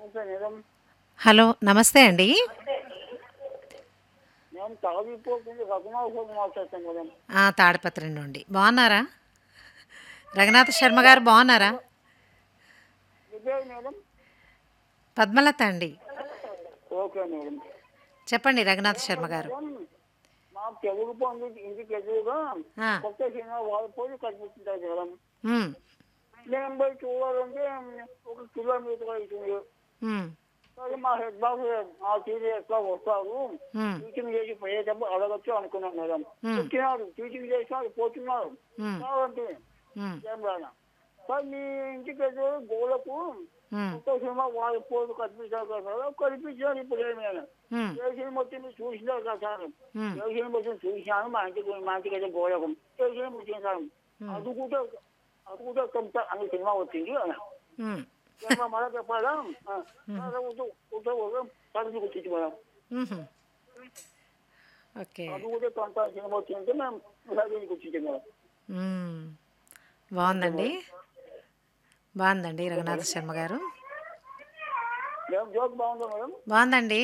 Okay madam hello నమస్తే అండి నేను తాగిపోతుంది రఘునాథ్ మాట్లాడతాను మేడం ఆ, తాడిపత్రి నుండి బాగున్నారా రఘునాథ శర్మ గారు బాగున్నారా ఇదే మేడం పద్మలత అండి ఓకే మేడం చెప్పండి రఘునాథ శర్మ గారు మేడం, మా తెలుగు పండు ఇంటికి ఎదురుగా ఆ, కొత్త సినిమా వాడిపోయి కనిపిస్తుంటారు మేడం ఉమ్, నేను పోయి చూడాలంటే ఒక కిలోమీటర్ అవుతుంది ఉమ్, సరే మా హెడ్ బాస్ ఆ సీరియస్ గా వస్తారు ఉమ్, టీచింగ్ చేసి పోయేటప్పుడు అడగచ్చు అనుకున్నాను మేడం Hmm. వచ్చినారు టీచింగ్ చేసినారు పోతున్నారు ఉమ్, కావాలంటే ఉమ్, ఏం రానా సార్ మీ ఇంటికి ఎదురు గోడకు ఉమ్, కొత్త సినిమా వాళ్ళ పోదు కనిపించారు కదా సార్ కనిపించారు ఇప్పుడు ఏమైనా ఉమ్, ఏ సినిమా వచ్చింది చూసినారు కదా సార్ ఉమ్, ఏ సినిమా వచ్చింది చూసినాను మా ఇంటికి మా ఇంటికి అయితే గోడకు ఏ సినిమా వచ్చింది సార్ అది కూడా అది కూడా కొంత అనే సినిమా వచ్చింది అని ఉమ్, సినిమా మళ్ళీ చెప్పాలా కలిసి కూర్చుంది మేడం ఉహు. ఓకే అది కూడా కొంత సినిమా వచ్చిందంటే మేము కలిసి కూర్చుంటాం మేడం ఉమ్, బాగుందండి బాగుందండి రఘునాథ శర్మ గారు మేడం జోక్ బాగుందా మేడం బాగుందండి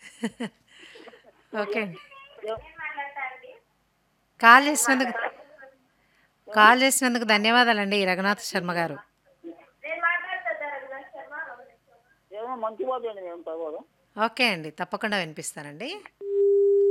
ఓకే అండి ఏ- కాల్ చేసినందుకు కాల్ చేసినందుకు ధన్యవాదాలండి రఘునాథ శర్మ గారు ఏమో మంచి మాట అండి మేడం తర్వాత ఓకే అండి తప్పకుండా వినిపిస్తానండి